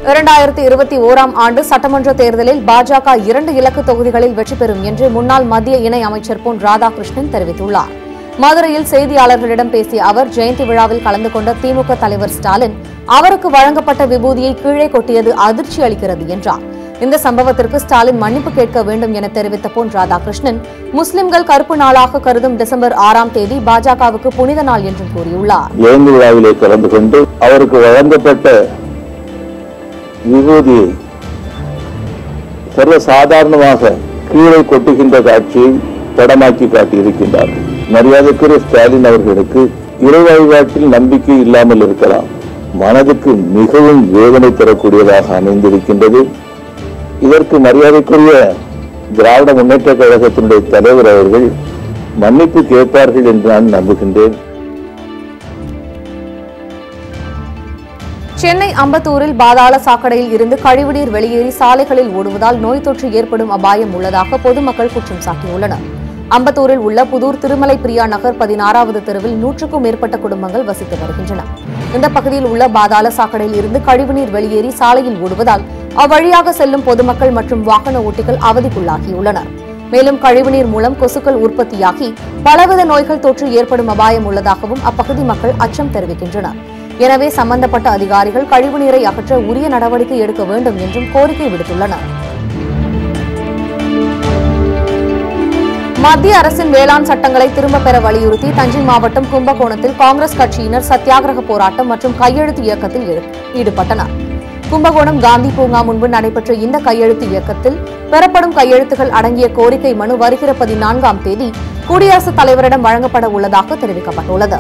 இரண்டாயிரத்தி இருபத்தி ஓராம் ஆண்டு சட்டமன்ற தேர்தலில் பாஜக இரண்டு இலக்கு தொகுதிகளில் வெற்றி பெறும் என்று முன்னாள் மத்திய இணை அமைச்சர் பொன் ராதாகிருஷ்ணன் தெரிவித்துள்ளார் மதுரையில் செய்தியாளர்களிடம் பேசிய அவர் ஜெயந்தி விழாவில் கலந்து கொண்ட திமுக தலைவர் ஸ்டாலின் அவருக்கு வழங்கப்பட்ட விபூதியை கீழே கொட்டியது அதிர்ச்சி அளிக்கிறது என்றார் இந்த சம்பவத்திற்கு ஸ்டாலின் மன்னிப்பு கேட்க வேண்டும் என தெரிவித்த பொன் ராதாகிருஷ்ணன் முஸ்லிம்கள் கருப்பு நாளாக கருதும் டிசம்பர் ஆறாம் தேதி பாஜகவுக்கு புனித நாள் என்றும் கூறியுள்ளார் ஜெயந்தி விழாவிலே கலந்து கொண்டு அவருக்கு வழங்கப்பட்ட விபூதியை சர்வசாதாரணமாக கீழே கொட்டுகின்ற காட்சியை படமாக்கி காட்டியிருக்கின்றார் மரியாதைக்குரிய ஸ்டாலின் அவர்களுக்கு இறை வழிபாட்டில் நம்பிக்கை இல்லாமல் இருக்கலாம் மனதுக்கு மிகவும் வேதனை தரக்கூடியதாக அமைந்திருக்கின்றது இதற்கு மரியாதைக்குரிய திராவிட முன்னேற்ற கழகத்தினுடைய தலைவர் அவர்கள் மன்னிப்பு கேட்பார்கள் என்று நான் நம்புகின்றேன் சென்னை அம்பத்தூரில் பாதாள சாக்கடையில் இருந்து கழிவுநீர் வெளியேறி சாலைகளில் ஓடுவதால் நோய் தொற்று ஏற்படும் அபாயம் உள்ளதாக பொதுமக்கள் குற்றம் சாட்டியுள்ளனர் அம்பத்தூரில் உள்ள புதூர் திருமலை பிரியா நகர் பதினாறாவது தெருவில் நூற்றுக்கும் மேற்பட்ட குடும்பங்கள் வசித்து வருகின்றன இந்த பகுதியில் உள்ள பாதாள சாக்கடையில் இருந்து கழிவுநீர் வெளியேறி சாலையில் ஓடுவதால் அவ்வழியாக செல்லும் பொதுமக்கள் மற்றும் வாகன ஓட்டிகள் அவதிக்குள்ளாகியுள்ளனர் மேலும் கழிவுநீர் மூலம் கொசுக்கள் உற்பத்தியாகி பலவித நோய்கள் தொற்று ஏற்படும் அபாயம் உள்ளதாகவும் அப்பகுதி மக்கள் அச்சம் தெரிவிக்கின்றனர் எனவே சம்பந்தப்பட்ட அதிகாரிகள் கழிவுநீரை அகற்ற உரிய நடவடிக்கை எடுக்க வேண்டும் என்றும் கோரிக்கை விடுத்துள்ளனர் மத்திய அரசின் வேளாண் சட்டங்களை திரும்பப் பெற வலியுறுத்தி தஞ்சை மாவட்டம் கும்பகோணத்தில் காங்கிரஸ் கட்சியினர் சத்தியாகிரக போராட்டம் மற்றும் கையெழுத்து இயக்கத்தில் ஈடு- ஈடுபட்டனர் கும்பகோணம் காந்தி பூங்கா முன்பு நடைபெற்ற இந்த கையெழுத்து இயக்கத்தில் பெறப்படும் கையெழுத்துகள் அடங்கிய கோரிக்கை மனு வருகிற பதினான்காம் தேதி குடியரசுத் தலைவரிடம் வழங்கப்பட உள்ளதாக தெரிவிக்கப்பட்டுள்ளது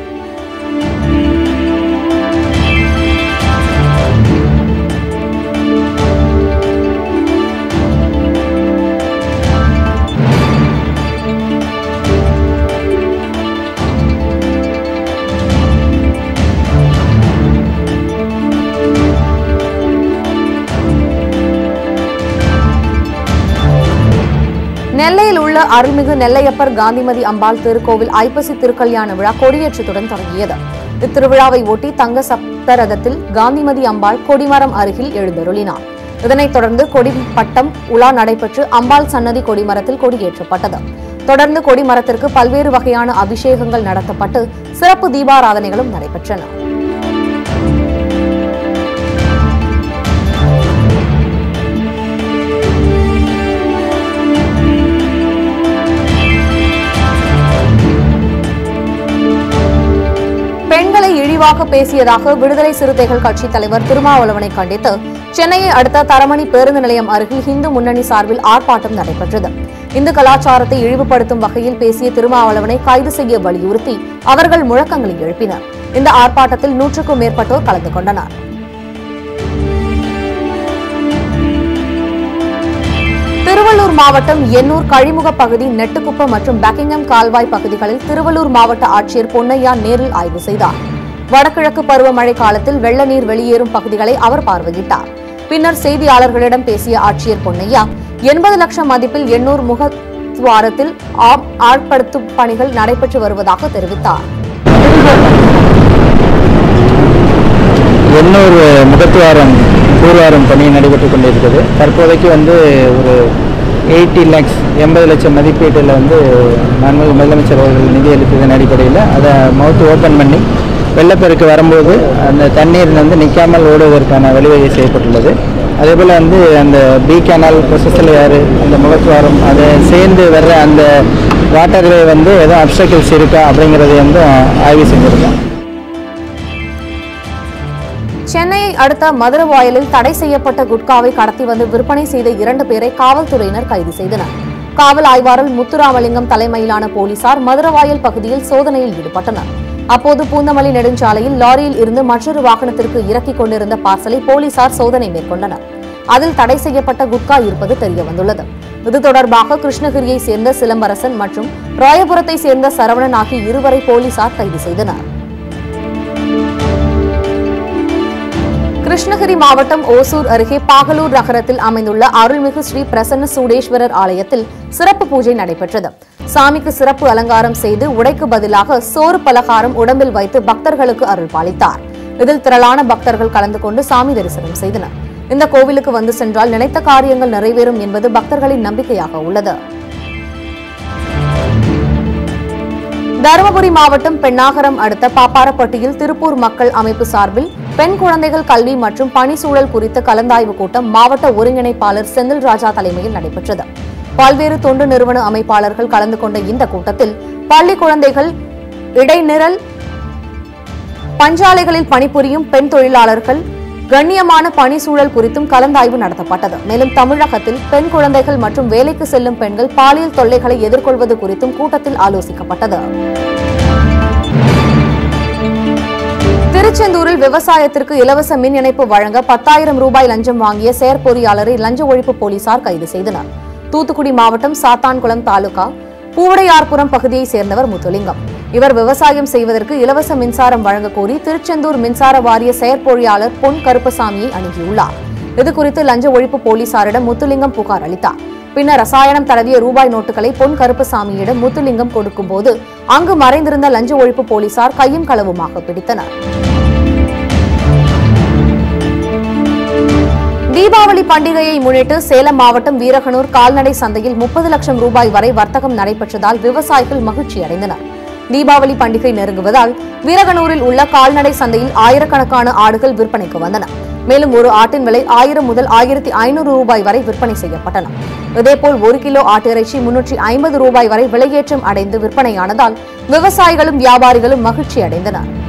நெல்லையில் உள்ள அருள்மிகு நெல்லையப்பர் காந்திமதி அம்பாள் திருக்கோவில் ஐப்பசி திருக்கல்யாண விழா கொடியேற்றத்துடன் தொடங்கியது இத்திருவிழாவை ஒட்டி தங்க சப்தரதத்தில் காந்திமதி அம்பாள் கொடிமரம் அருகில் எழுந்தருளினார் இதனைத் தொடர்ந்து கொடி பட்டம் உலா நடைபெற்று அம்பாள் சன்னதி கொடிமரத்தில் கொடியேற்றப்பட்டது தொடர்ந்து கொடிமரத்திற்கு பல்வேறு வகையான அபிஷேகங்கள் நடத்தப்பட்டு சிறப்பு தீபாராதனைகளும் நடைபெற்றன பெண்களை இழிவாக பேசியதாக விடுதலை சிறுத்தைகள் கட்சித் தலைவர் திருமாவளவனை கண்டித்து சென்னையை அடுத்த தரமணி பேருந்து நிலையம் அருகில் இந்து முன்னணி சார்பில் ஆர்ப்பாட்டம் நடைபெற்றது இந்து கலாச்சாரத்தை இழிவுபடுத்தும் வகையில் பேசிய திருமாவளவனை கைது செய்ய வலியுறுத்தி அவர்கள் முழக்கங்களை எழுப்பினர் இந்த ஆர்ப்பாட்டத்தில் நூற்றுக்கும் மேற்பட்டோர் கலந்து கொண்டனர் திருவள்ளூர் மாவட்டம் எண்ணூர் கழிமுக பகுதி நெட்டுக்குப்பம் மற்றும் பக்கிங்ஹாம் கால்வாய் பகுதிகளில் திருவள்ளூர் மாவட்ட ஆட்சியர் பொன்னையா நேரில் ஆய்வு செய்தார் வடகிழக்கு பருவமழை காலத்தில் வெள்ள நீர் வெளியேறும் பகுதிகளை அவர் பார்வையிட்டார் பின்னர் செய்தியாளர்களிடம் பேசிய ஆட்சியர் பொன்னையா எண்பது லட்சம் மதிப்பில் எண்ணூர் முகத்வாரத்தில் ஆப் ஆட்படுத்தும் பணிகள் நடைபெற்று வருவதாக தெரிவித்தார் எண்ணூர் முகத்துவாரம் கூர்வாரம் பணி நடைபெற்றுக் கொண்டிருக்கிறது தற்போதைக்கு வந்து ஒரு எயிட்டி லேக்ஸ் எண்பது லட்சம் மதிப்பீட்டில் வந்து மாண்புமிகு முதலமைச்சர் அவர்கள் நிதி அளித்ததன் அடிப்படையில் அதை மவுத்து ஓப்பன் பண்ணி வெள்ளப்பெருக்கு வரும்போது அந்த தண்ணீர் வந்து நிற்காமல் ஓடுவதற்கான வழிவகை செய்யப்பட்டுள்ளது அதேபோல் வந்து அந்த பி கேனால் பொசஸில் யார் அந்த முகத்துவாரம் அதை சேர்ந்து வர்ற அந்த வாட்டர்வே வந்து எதுவும் அப்டக்கிள்ஸ் இருக்கா அப்படிங்கிறதை வந்து ஆய்வு செஞ்சுருக்கோம் சென்னையை அடுத்த மதுரவாயலில் தடை செய்யப்பட்ட குட்காவை கடத்தி வந்து விற்பனை செய்த இரண்டு பேரை காவல்துறையினர் கைது செய்தனர் காவல் ஆய்வாளர் முத்துராமலிங்கம் தலைமையிலான போலீசார் மதுரவாயல் பகுதியில் சோதனையில் ஈடுபட்டனர் அப்போது பூந்தமல்லி நெடுஞ்சாலையில் லாரியில் இருந்து மற்றொரு வாகனத்திற்கு இறக்கிக் கொண்டிருந்த பார்சலை போலீசார் சோதனை மேற்கொண்டனர் அதில் தடை செய்யப்பட்ட குட்கா இருப்பது தெரியவந்துள்ளது இது தொடர்பாக கிருஷ்ணகிரியை சேர்ந்த சிலம்பரசன் மற்றும் ராயபுரத்தை சேர்ந்த சரவணன் ஆகிய இருவரை போலீசார் கைது செய்தனர் கிருஷ்ணகிரி மாவட்டம் ஓசூர் அருகே பாகலூர் நகரத்தில் அமைந்துள்ள அருள்மிகு ஸ்ரீ பிரசன்ன சூடேஸ்வரர் ஆலயத்தில் சிறப்பு பூஜை நடைபெற்றது சாமிக்கு சிறப்பு அலங்காரம் செய்து உடைக்கு பதிலாக சோறு பலகாரம் உடம்பில் வைத்து பக்தர்களுக்கு அருள் பாலித்தார் இதில் திரளான பக்தர்கள் கலந்து கொண்டு சாமி தரிசனம் செய்தனர் இந்த கோவிலுக்கு வந்து சென்றால் நினைத்த காரியங்கள் நிறைவேறும் என்பது பக்தர்களின் நம்பிக்கையாக உள்ளது தருமபுரி மாவட்டம் பெண்ணாகரம் அடுத்த பாப்பாரப்பட்டியில் திருப்பூர் மக்கள் அமைப்பு சார்பில் பெண் குழந்தைகள் கல்வி மற்றும் பணிச்சூழல் குறித்த கலந்தாய்வு கூட்டம் மாவட்ட ஒருங்கிணைப்பாளர் செந்தில் ராஜா தலைமையில் நடைபெற்றது பல்வேறு தொண்டு நிறுவன அமைப்பாளர்கள் கலந்து கொண்ட இந்த கூட்டத்தில் பள்ளி குழந்தைகள் இடைநிரல் பஞ்சாலைகளில் பணிபுரியும் பெண் தொழிலாளர்கள் கண்ணியமான பணிச்சூழல் குறித்தும் கலந்தாய்வு நடத்தப்பட்டது மேலும் தமிழகத்தில் பெண் குழந்தைகள் மற்றும் வேலைக்கு செல்லும் பெண்கள் பாலியல் தொல்லைகளை எதிர்கொள்வது குறித்தும் கூட்டத்தில் ஆலோசிக்கப்பட்டது திருச்செந்தூரில் விவசாயத்திற்கு இலவச மின் இணைப்பு வழங்க பத்தாயிரம் ரூபாய் லஞ்சம் வாங்கிய செயற்பொறியாளரை லஞ்ச ஒழிப்பு போலீசார் கைது செய்தனர் தூத்துக்குடி மாவட்டம் சாத்தான்குளம் தாலுகா பூவடையார்புரம் பகுதியைச் சேர்ந்தவர் முத்துலிங்கம் இவர் விவசாயம் செய்வதற்கு இலவச மின்சாரம் வழங்க கோரி திருச்செந்தூர் மின்சார வாரிய செயற்பொறியாளர் பொன் கருப்பசாமியை அணுகியுள்ளார் இதுகுறித்து லஞ்ச ஒழிப்பு போலீசாரிடம் முத்துலிங்கம் புகார் அளித்தார் பின்னர் ரசாயனம் தடவிய ரூபாய் நோட்டுகளை பொன் கருப்பசாமியிடம் முத்துலிங்கம் கொடுக்கும்போது அங்கு மறைந்திருந்த லஞ்ச ஒழிப்பு போலீசார் கையும் களவுமாக பிடித்தனர் தீபாவளி பண்டிகையை முன்னிட்டு சேலம் மாவட்டம் வீரகனூர் கால்நடை சந்தையில் முப்பது லட்சம் ரூபாய் வரை வர்த்தகம் நடைபெற்றதால் விவசாயிகள் மகிழ்ச்சி அடைந்தனர் தீபாவளி பண்டிகை நெருங்குவதால் வீரகனூரில் உள்ள கால்நடை சந்தையில் ஆயிரக்கணக்கான ஆடுகள் விற்பனைக்கு வந்தன மேலும் ஒரு ஆட்டின் விலை ஆயிரம் முதல் ஆயிரத்தி ஐநூறு ரூபாய் வரை விற்பனை செய்யப்பட்டன இதேபோல் ஒரு கிலோ ஆட்டிறைச்சி முன்னூற்றி ஐம்பது ரூபாய் வரை விலையேற்றம் அடைந்து விற்பனையானதால் விவசாயிகளும் வியாபாரிகளும் மகிழ்ச்சி அடைந்தனர்